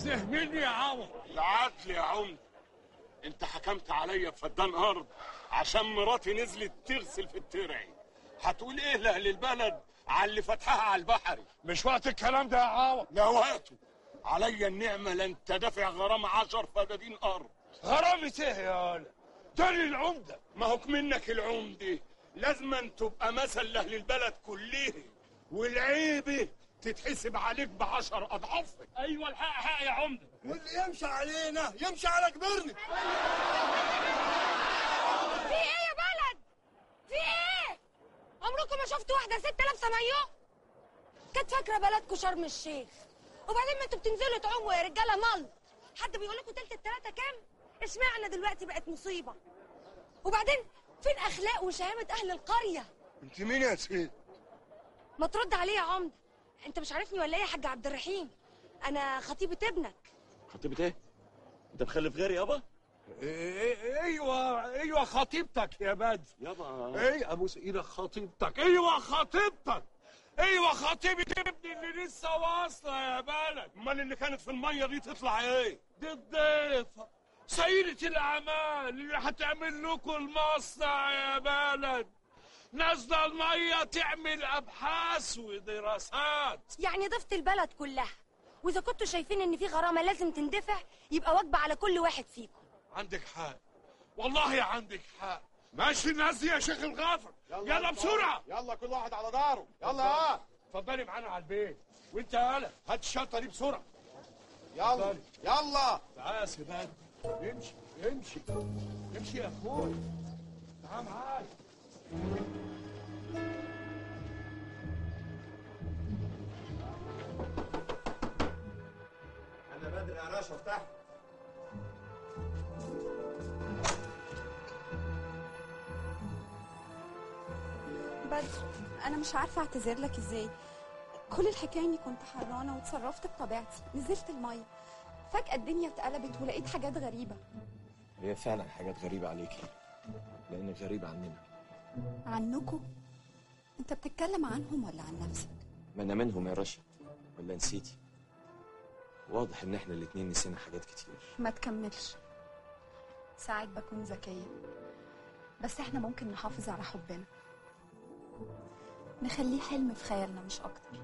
عايزه مني يا عوض العدل يا عم انت حكمت عليا بفدان ارض عشان مراتي نزلت تغسل في الترعي هتقول ايه لاهل البلد على اللي فتحها على البحري مش وقت الكلام ده يا عوض لا وقته عليا النعمة لن تدفع غرام عشر فدادين أرض غرامة ايه يا ولا ده العمده ما هوك منك العمدة لازما تبقى مثل لأهل البلد كلها والعيبة تتحسب عليك بعشر أضعافها ايوه الحق حق يا عمده واللي يمشي علينا يمشي على كبرنا في ايه يا بلد في ايه عمركم ما شفتوا واحده ست لابسه مايو كانت فاكره بلدكم شرم الشيخ وبعدين ما انتوا بتنزلوا تعوموا يا رجاله ملط حد بيقول لكم تلت التلاته كام اشمعنى دلوقتي بقت مصيبه وبعدين فين اخلاق وشهامه اهل القريه انت مين يا سيد ما ترد عليه يا عمده انت مش عارفني ولا ايه يا حاج عبد الرحيم انا خطيبه ابنك خطيبة ايه؟ انت مخلف غيري يابا؟ ايوه ايوه خطيبتك يا بدر يابا ايه ابوس ايدك خطيبتك ايوه خطيبتك ايوه خطيبة ابني اللي لسه واصله يا بلد امال اللي كانت في المية دي تطلع ايه دي الضيفه سيدة الاعمال اللي هتعمل لكم المصنع يا بلد نازله الميه تعمل ابحاث ودراسات يعني ضفت البلد كلها واذا كنتوا شايفين ان في غرامه لازم تندفع يبقى واجبه على كل واحد فيكم عندك حق والله عندك حق ماشي الناس دي يا شيخ الغافر يلا بسرعه يلا كل واحد على داره يلا ها اتفضلي معانا على البيت وانت يا هلا هات الشنطه دي بسرعه يلا يلا تعال يا سيدان امشي امشي امشي يا اخوي تعال معايا انا بدري يا راشا افتح بدر انا مش عارفه اعتذر لك ازاي كل الحكايه اني كنت حرانه وتصرفت بطبيعتي نزلت الميه فجاه الدنيا اتقلبت ولقيت حاجات غريبه هي فعلا حاجات غريبة عليكي لأنك غريبة عننا عنكم انت بتتكلم عنهم ولا عن نفسك ما أنا منهم يا رشا ولا نسيتي واضح إن إحنا الاتنين نسينا حاجات كتير ما تكملش ساعات بكون ذكيه بس احنا ممكن نحافظ على حبنا نخليه حلم في خيالنا مش اكتر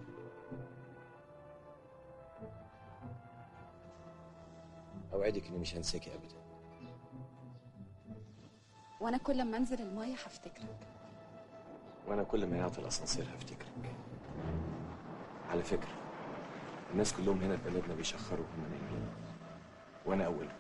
أوعدك إني مش هنساكي أبدا وانا كل ما انزل الميه هفتكرك وأنا كل ما يعطي الأسانسير هفتكرك على فكرة الناس كلهم هنا في بلدنا بيشخروا وهم نايمين وأنا أولهم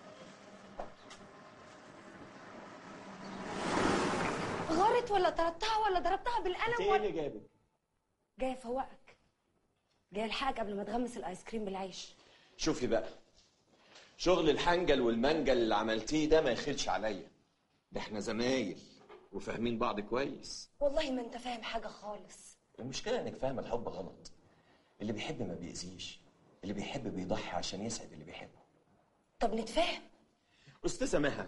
غارت ولا طردتها ولا ضربتها بالقلم ولا جابك؟ جاي افوقك جاي الحقك قبل ما تغمس الايس كريم بالعيش شوفي بقى شغل الحنجل والمنجل اللي عملتيه ده ما يخلش عليا ده احنا زمايل وفاهمين بعض كويس والله ما انت فاهم حاجه خالص المشكلة انك فاهم الحب غلط اللي بيحب ما بيأذيش اللي بيحب بيضحي عشان يسعد اللي بيحبه طب نتفاهم أستاذة مها